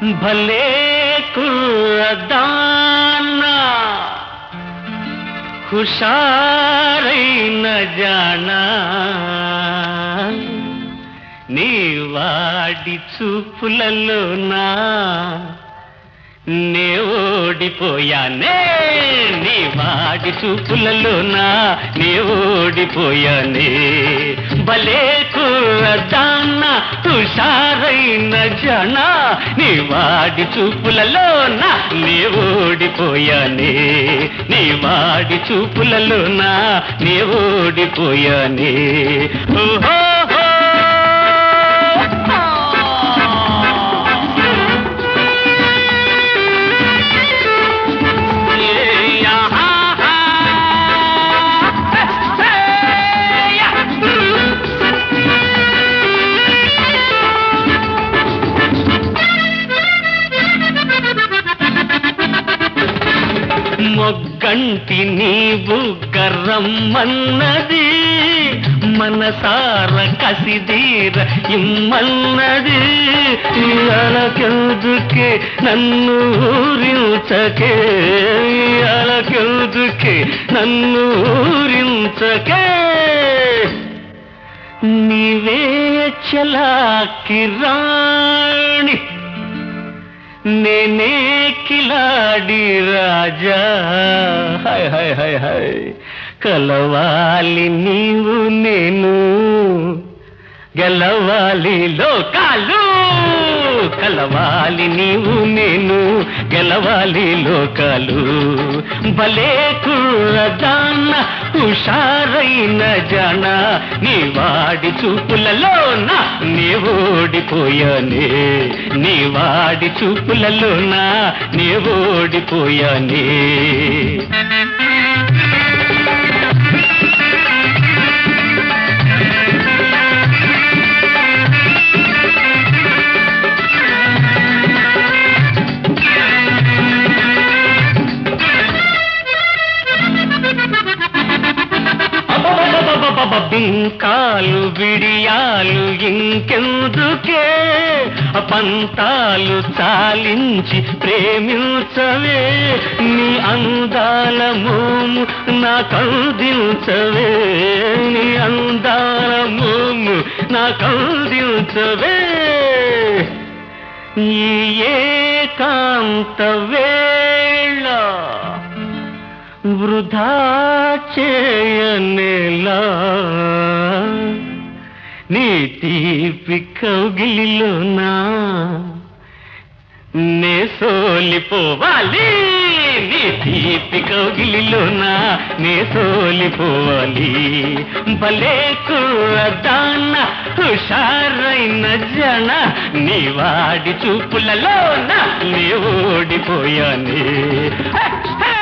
భలే కుర్రదానా హుషారైన జానా నీ వాడి చూపులలోనా నే ఓడిపోయానే నీ వాడి చూపులలోనా నే ఓడిపోయానే భలే కుర్రదాన్న హుషారైన జన నీ వాడి చూపులలోనా నే ఓడిపోయానే నీ వాడి చూపులలోనా నే ఓడిపోయానే ఓహో మొగ్గంటి నీవు గర్రమ్మన్నది మనసార కసిదీర ఇమ్మన్నది అలకెందుకే నన్ను ఊరించకే అలకెందుకే నన్ను ఊరించకే నీవే చలాకి రాణి నేనే కిలాడి రాజా హాయ్ హాయ్ హాయ్ హాయ్ కలవాలి నీవు నేను గెలవాలి లోకాలు కలవాలి నీవు నేను గెలవాలి లోకాలు భలే కుర్రదాన్న హుషారైన జన నీ వాడి చూపులలోన నీ ఓడిపోయానే నీ వాడి చూపులలోన నీ ఓడిపోయానే అబ్బబ్బబ్బబ్బబ్బ బింకాలు బిడియాలు ఇంకెందుకే పంతాలు చాలించి ప్రేమించవే నీ అందాల మోము నా కందించవే నీ అందాల మోము నా కందించవే ఈ ఏకాంత వేళ వృధా చేయనేలా నీ తీపి కౌగిలిలోనా నే సోలిపోవాలి నీ తీపి కౌగిలిలోనా నే సోలిపోవాలి భలే కుర్రదాన్న హుషారైన జన నీ వాడి చూపులలోన నీ ఓడిపోయానే హే, హే!